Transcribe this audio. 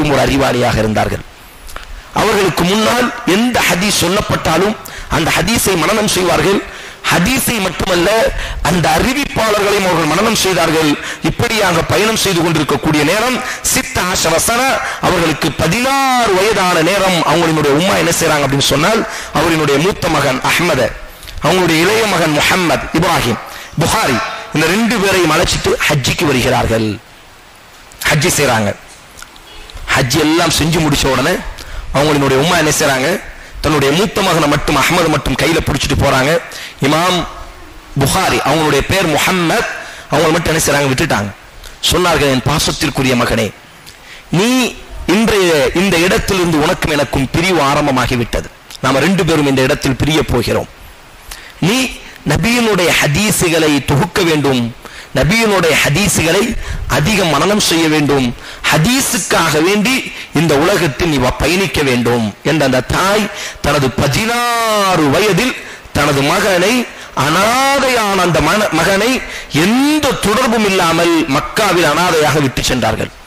மாபெரும் ஒரு அறிவாளியாக இருந்தார்கள் அவர்களுக்கு முன்னால் எந்த ஹதீஸ் சொல்லப்பட்டாலும் அந்த ஹதீஸை மனனம் செய்வார்கள் ஹதீஸை மட்டுமல்ல அந்த அறிவிப்பாளர்களையும் அவர்கள் மனனம் செய்தார்கள் இப்படியாக பயணம் செய்து கொண்டிருக்கக்கூடிய நேரம் சித்த ஆசவசன அவர்களுக்கு பதினாறு வயதான நேரம் அவங்களினுடைய உம்மா என்ன செய்றாங்க அப்படின்னு சொன்னால் அவரினுடைய மூத்த மகன் அஹ்மத அவங்களுடைய இளைய மகன் முஹம்மத் இப்ராஹிம் புகாரி இந்த ரெண்டு பேரையும் அழைச்சிட்டு ஹஜ்ஜிக்கு வருகிறார்கள் ஹஜ்ஜி செய்றாங்க ஹஜ் எல்லாம் செஞ்சு முடிச்ச உடனே அவங்களினுடைய உம்மா என்ன செய்றாங்க தன்னுடைய மூத்த மகனை மட்டும் அஹ்மது மட்டும் கையில பிடிச்சிட்டு போறாங்க இமாம் புகாரி அவங்களுடைய பேர் முஹம்மத் அவங்களை மட்டும் என்ன செய்றாங்க விட்டுட்டாங்க சொன்னார்கள் என் பாசத்திற்குரிய மகனே நீ இன்றைய இந்த இடத்திலிருந்து உனக்கும் எனக்கும் பிரிவு ஆரம்பமாகிவிட்டது நாம ரெண்டு பேரும் இந்த இடத்தில் பிரிய போகிறோம் நீ நபியினுடைய ஹதீசுகளை தொகுக்க வேண்டும் நபியினுடைய ஹதீசுகளை அதிகம் மனனம் செய்ய வேண்டும் ஹதீஸுக்காக வேண்டி இந்த உலகத்தில் நீ வ- பயணிக்க வேண்டும் என்ற அந்த தாய் தனது பதினாறு வயதில் தனது மகனை அனாதையான அந்த மன- மகனை எந்த தொடர்பும் இல்லாமல் மக்காவில் அனாதையாக விட்டு சென்றார்கள்